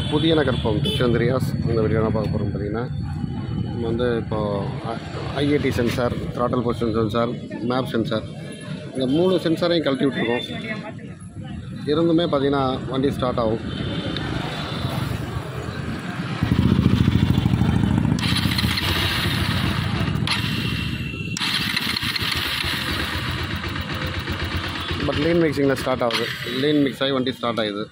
புதிய நகர்ப்பம் திருச்செந்தரியாஸ் இந்த வீடியோ என்ன பார்க்க போகிறோம் பார்த்தீங்கன்னா நம்ம வந்து இப்போது IAT sensor throttle position sensor map sensor இந்த மூணு சென்சாரையும் கழட்டி விட்ருக்கோம் இருந்துமே பார்த்தீங்கன்னா வண்டி ஸ்டார்ட் ஆகும் பட் லேன் மிக்சிங்கில் ஸ்டார்ட் ஆகுது லேன் மிக்ஸ் ஆகி வண்டி ஸ்டார்ட் ஆகுது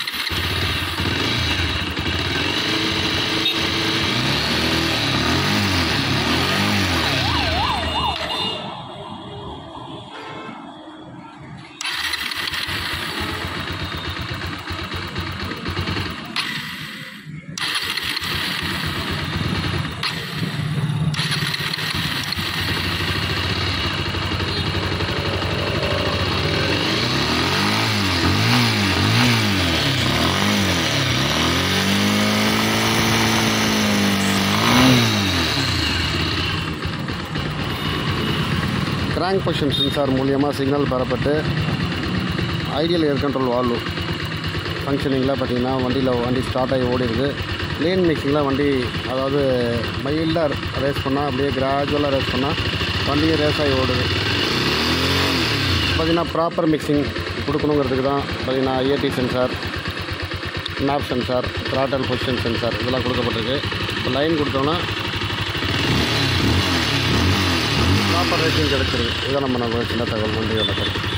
கிராங்க் பொசிஷன் சென்சார் மூலியமாக சிக்னல் பெறப்பட்டு ஐடியல் ஏர் கண்ட்ரோல் வால்வு ஃபங்க்ஷனிங்கில் பார்த்தீங்கன்னா வண்டியில் வண்டி ஸ்டார்ட் ஆகி ஓடிடுது லேன் மிக்சிங்கில் வண்டி அதாவது மைல்டாக ரேஸ் பண்ணால் அப்படியே கிராஜுவலாக ரேஸ் பண்ணால் வண்டியே ரேஸ் ஆகி ஓடுது பார்த்தீங்கன்னா ப்ராப்பர் மிக்சிங் கொடுக்கணுங்கிறதுக்கு தான் பார்த்தீங்கன்னா IAT sensor map sensor throttle position sensor இதெல்லாம் கொடுக்கப்பட்டிருக்கு இப்போ லைன் கொடுத்தோன்னா ப்ராப்பர் ரேட்டிங் கிடச்சிருக்கு இதான் நம்ம நம்ம சின்ன தகவல் நன்றி வணக்கம்